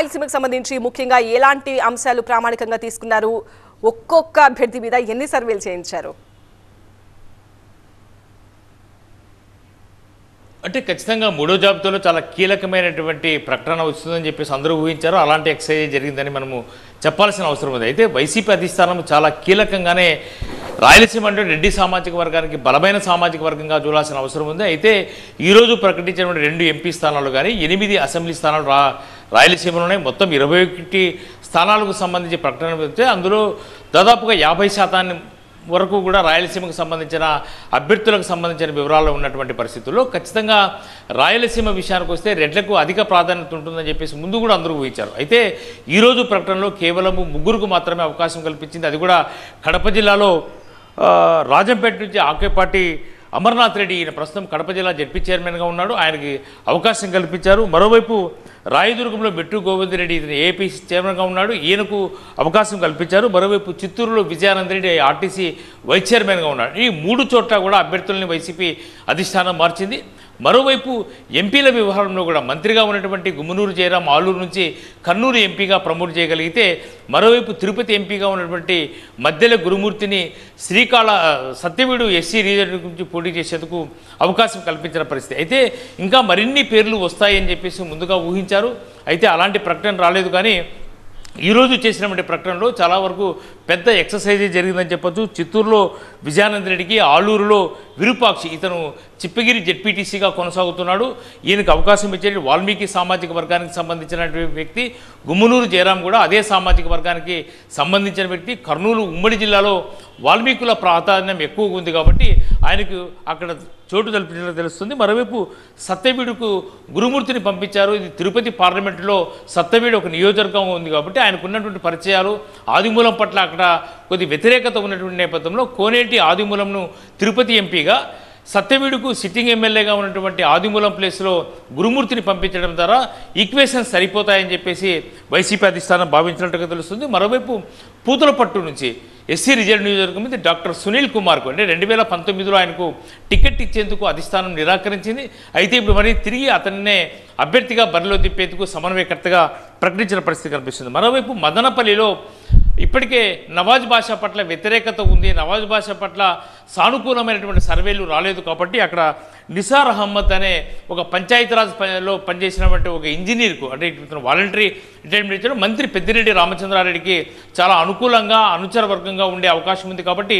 రాయలసీమకు సంబంధించి ముఖ్యంగా ఎలాంటి అంశాలు ప్రామాణికంగా తీసుకున్నారు ఒక్కొక్క అభ్యర్థి మీద ఎన్ని సర్వేలు చేయించారు అంటే ఖచ్చితంగా మూడో జాబితాలో చాలా కీలకమైనటువంటి ప్రకటన వస్తుందని చెప్పేసి అందరూ ఊహించారు అలాంటి ఎక్సైజ్ జరిగిందని మనము చెప్పాల్సిన అవసరం ఉంది అయితే వైసీపీ అధిష్టానం చాలా కీలకంగానే రాయలసీమ అంటే రెడ్డి సామాజిక వర్గానికి బలమైన సామాజిక వర్గంగా చూడాల్సిన అవసరం ఉంది అయితే ఈరోజు ప్రకటించినటువంటి రెండు ఎంపీ స్థానాలు కానీ ఎనిమిది అసెంబ్లీ స్థానాలు రా రాయలసీమలోనే మొత్తం ఇరవై ఒకటి స్థానాలకు సంబంధించి ప్రకటన పెడితే అందులో దాదాపుగా యాభై శాతాన్ని వరకు కూడా రాయలసీమకు సంబంధించిన అభ్యర్థులకు సంబంధించిన వివరాలు ఉన్నటువంటి పరిస్థితుల్లో ఖచ్చితంగా రాయలసీమ విషయానికి వస్తే రెడ్లకు అధిక ప్రాధాన్యత ఉంటుందని చెప్పేసి ముందు కూడా అందరూ ఊహించారు అయితే ఈరోజు ప్రకటనలో కేవలం ముగ్గురుకు మాత్రమే అవకాశం కల్పించింది అది కూడా కడప జిల్లాలో ఆ, రాజంపేట నుంచి ఆకే పార్టీ అమర్నాథ్ రెడ్డి ఈయన ప్రస్తుతం కడప జిల్లా జడ్పీ చైర్మన్గా ఉన్నాడు ఆయనకి అవకాశం కల్పించారు మరోవైపు రాయదుర్గంలో మెట్టు గోవింద్ రెడ్డి ఇతను ఏపీ చైర్మన్గా ఉన్నాడు ఈయనకు అవకాశం కల్పించారు మరోవైపు చిత్తూరులో విజయానంద రెడ్డి ఆర్టీసీ వైస్ చైర్మన్గా ఉన్నాడు ఈ మూడు చోట్ల కూడా అభ్యర్థుల్ని వైసీపీ అధిష్టానం మార్చింది మరోవైపు ఎంపీల వ్యవహారంలో కూడా మంత్రిగా ఉన్నటువంటి గుమ్మనూరు జయరాం ఆలూరు నుంచి కర్నూలు ఎంపీగా ప్రమోట్ చేయగలిగితే మరోవైపు తిరుపతి ఎంపీగా ఉన్నటువంటి మధ్యల గురుమూర్తిని శ్రీకాళ సత్యవీడు ఎస్సీ రీజన్ నుంచి పోటీ చేసేందుకు అవకాశం కల్పించిన పరిస్థితి అయితే ఇంకా మరిన్ని పేర్లు వస్తాయని చెప్పేసి ముందుగా ఊహించారు అయితే అలాంటి ప్రకటన రాలేదు కానీ ఈరోజు చేసినటువంటి ప్రకటనలో చాలా వరకు పెద్ద ఎక్సర్సైజ్ జరిగిందని చెప్పొచ్చు చిత్తూరులో విజయానంద రెడ్డికి ఆలూరులో విరూపాక్షి ఇతను చిప్పగిరి జెడ్పీటీసీగా కొనసాగుతున్నాడు ఈయనకు అవకాశం ఇచ్చే వాల్మీకి సామాజిక వర్గానికి సంబంధించినటువంటి వ్యక్తి గుమ్మనూరు జయరాం కూడా అదే సామాజిక వర్గానికి సంబంధించిన వ్యక్తి కర్నూలు ఉమ్మడి జిల్లాలో వాల్మీకుల ప్రాధాన్యం ఎక్కువగా ఉంది కాబట్టి ఆయనకు అక్కడ చోటు కల్పించినట్టు తెలుస్తుంది మరోవైపు సత్యవీడుకు గురుమూర్తిని పంపించారు ఇది తిరుపతి పార్లమెంటులో సత్యవీడు ఒక నియోజకవర్గం ఉంది కాబట్టి ఆయనకు ఉన్నటువంటి పరిచయాలు ఆదిమూలం పట్ల అక్కడ కొద్ది వ్యతిరేకత ఉన్నటువంటి నేపథ్యంలో కోనేటి ఆదిమూలంను తిరుపతి ఎంపీగా సత్యవీడుకు సిట్టింగ్ ఎమ్మెల్యేగా ఉన్నటువంటి ఆదిమూలం ప్లేస్లో గురుమూర్తిని పంపించడం ద్వారా ఈక్వేషన్స్ సరిపోతాయని చెప్పేసి వైసీపీ అధిష్టానం భావించినట్టుగా తెలుస్తుంది మరోవైపు పూతలపట్టు నుంచి ఎస్సీ రిజర్వ్ నియోజకవర్గం మీద డాక్టర్ సునీల్ కుమార్కు అంటే రెండు వేల పంతొమ్మిదిలో ఆయనకు టికెట్ ఇచ్చేందుకు అధిష్టానం నిరాకరించింది అయితే ఇప్పుడు మరి తిరిగి అతన్నే అభ్యర్థిగా బరిలో తిప్పేందుకు సమన్వయకర్తగా ప్రకటించిన పరిస్థితి కనిపిస్తుంది మరోవైపు మదనపల్లిలో ఇప్పటికే నవాజ్ బాషా పట్ల వ్యతిరేకత ఉంది నవాజ్ బాషా పట్ల సానుకూలమైనటువంటి సర్వేలు రాలేదు కాబట్టి అక్కడ నిసార్ అహ్మద్ అనే ఒక పంచాయతీరాజ్ ప- లో పనిచేసినటువంటి ఒక ఇంజనీర్కు అంటే ఇతను వాలంటరీ రిటైర్మెంట్ ఇచ్చాడు మంత్రి పెద్దిరెడ్డి రామచంద్రారెడ్డికి చాలా అనుకూలంగా అనుచర వర్గంగా ఉండే అవకాశం ఉంది కాబట్టి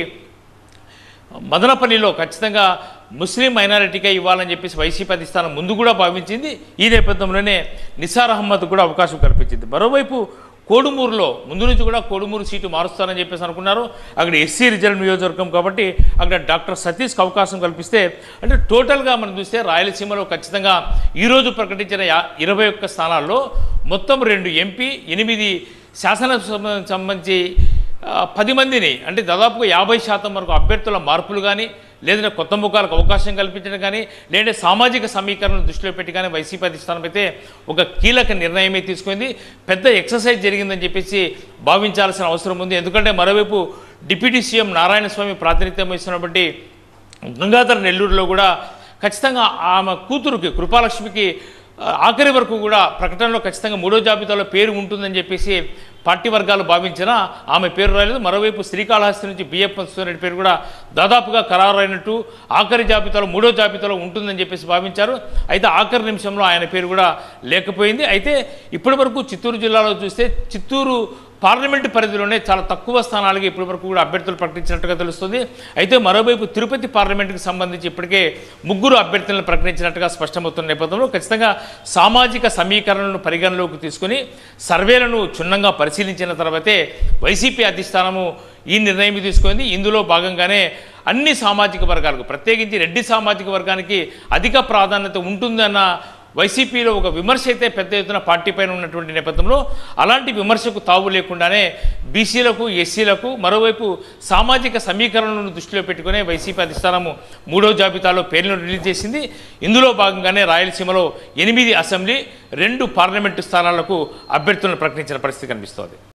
మదనపల్లిలో ఖచ్చితంగా ముస్లిం మైనారిటీగా ఇవ్వాలని చెప్పేసి వైసీపీ అధిష్టానం ముందు కూడా భావించింది ఈ నేపథ్యంలోనే నిసార్ అహ్మద్ కూడా అవకాశం కల్పించింది మరోవైపు కోడుమూరులో ముందు నుంచి కూడా కోడుమూరు సీటు మారుస్తారని చెప్పేసి అనుకున్నారు అక్కడ ఎస్సీ రిజర్వ్ నియోజకవర్గం కాబట్టి అక్కడ డాక్టర్ సతీష్కి అవకాశం కల్పిస్తే అంటే టోటల్గా మనం చూస్తే రాయలసీమలో ఖచ్చితంగా ఈరోజు ప్రకటించిన యా- ఇరవై ఒక్క స్థానాల్లో మొత్తం రెండు ఎంపీ ఎనిమిది శాసన సంబంధించి ఆ, పది మందిని అంటే దాదాపుగా యాభై శాతం వరకు అభ్యర్థుల మార్పులు కానీ లేదంటే కొత్త ముఖాలకు అవకాశం కల్పించడం కానీ లేదంటే సామాజిక సమీకరణను దృష్టిలో పెట్టి కానీ వైసీపీ అధిష్టానం అయితే ఒక కీలక నిర్ణయమే తీసుకుంది పెద్ద ఎక్సర్సైజ్ జరిగిందని చెప్పేసి భావించాల్సిన అవసరం ఉంది ఎందుకంటే మరోవైపు డిప్యూటీ సీఎం నారాయణ స్వామి ప్రాతినిధ్యం వహిస్తున్నటువంటి గంగాధర్ నెల్లూరులో కూడా ఖచ్చితంగా ఆమె కూతురుకి కృపాలక్ష్మికి ఆ, ఆఖరి వరకు కూడా ప్రకటనలో ఖచ్చితంగా మూడో జాబితాలో పేరు ఉంటుందని చెప్పేసి పార్టీ వర్గాలు భావించినా ఆమె పేరు రాలేదు మరోవైపు శ్రీకాళహస్తి నుంచి బిఎఫ్ రెడ్డి పేరు కూడా దాదాపుగా ఖరారైనట్టు ఆఖరి జాబితాలో మూడో జాబితాలో ఉంటుందని చెప్పేసి భావించారు అయితే ఆఖరి నిమిషంలో ఆయన పేరు కూడా లేకపోయింది అయితే ఇప్పటి వరకు చిత్తూరు జిల్లాలో చూస్తే చిత్తూరు పార్లమెంటు పరిధిలోనే చాలా తక్కువ స్థానాలకి ఇప్పటి వరకు కూడా అభ్యర్థులు ప్రకటించినట్టుగా తెలుస్తుంది అయితే మరోవైపు తిరుపతి పార్లమెంటుకి సంబంధించి ఇప్పటికే ముగ్గురు అభ్యర్థులను ప్రకటించినట్టుగా స్పష్టమవుతున్న నేపథ్యంలో ఖచ్చితంగా సామాజిక సమీకరణలను పరిగణలోకి తీసుకుని సర్వేలను క్షుణ్ణంగా పరిశీలించిన తర్వాతే వైసీపీ అధిష్టానము ఈ నిర్ణయం తీసుకుంది ఇందులో భాగంగానే అన్ని సామాజిక వర్గాలకు ప్రత్యేకించి రెడ్డి సామాజిక వర్గానికి అధిక ప్రాధాన్యత ఉంటుందన్న వైసీపీలో ఒక విమర్శ అయితే పెద్ద ఎత్తున పార్టీ పైన ఉన్నటువంటి నేపథ్యంలో అలాంటి విమర్శకు తావు లేకుండానే బీసీలకు ఎస్సీలకు మరోవైపు సామాజిక సమీకరణలను దృష్టిలో పెట్టుకునే వైసీపీ అధిష్టానము మూడో జాబితాలో పేర్లను రిలీజ్ చేసింది ఇందులో భాగంగానే రాయలసీమలో ఎనిమిది అసెంబ్లీ రెండు పార్లమెంటు స్థానాలకు అభ్యర్థులను ప్రకటించిన పరిస్థితి కనిపిస్తోంది